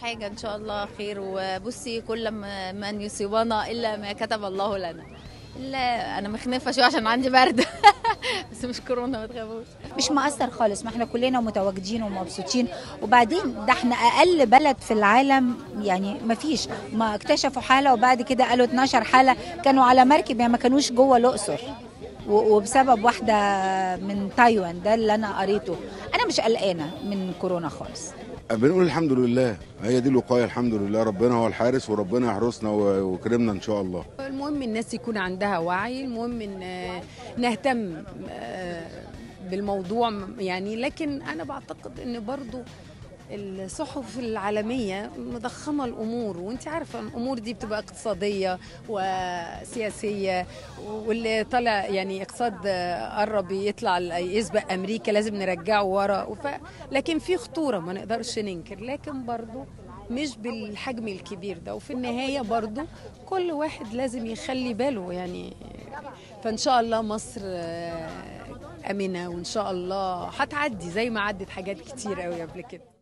حاجة إن شاء الله خير وبصي كل ما من يصيبنا إلا ما كتب الله لنا لا أنا مخنفة شوية عشان عندي برد بس مش كورونا ما تخافوش مش مأثر خالص ما احنا كلنا متواجدين ومبسوطين وبعدين ده احنا اقل بلد في العالم يعني ما فيش ما اكتشفوا حاله وبعد كده قالوا 12 حاله كانوا على مركب يعني ما كانوش جوه الاقصر و- وبسبب واحده من تايوان ده اللي انا قريته انا مش قلقانه من كورونا خالص بنقول الحمد لله هي دي الوقايه الحمد لله ربنا هو الحارس وربنا يحرسنا و- ويكرمنا ان شاء الله المهم الناس يكون عندها وعي المهم ان آه، نهتم آه، بالموضوع يعني لكن انا بعتقد ان برضو الصحف العالمية مضخمة الأمور وانت عارفة الأمور دي بتبقى اقتصادية وسياسية واللي طلع يعني اقتصاد آه، قرب يطلع يسبق أمريكا لازم نرجعه ورا وف... لكن في خطورة ما نقدرش ننكر لكن برضو مش بالحجم الكبير ده وفي النهاية برضو كل واحد لازم يخلي باله يعني فإن شاء الله مصر آه، آمنة وإن شاء الله هتعدي زي ما عدت حاجات كتير قوي قبل كده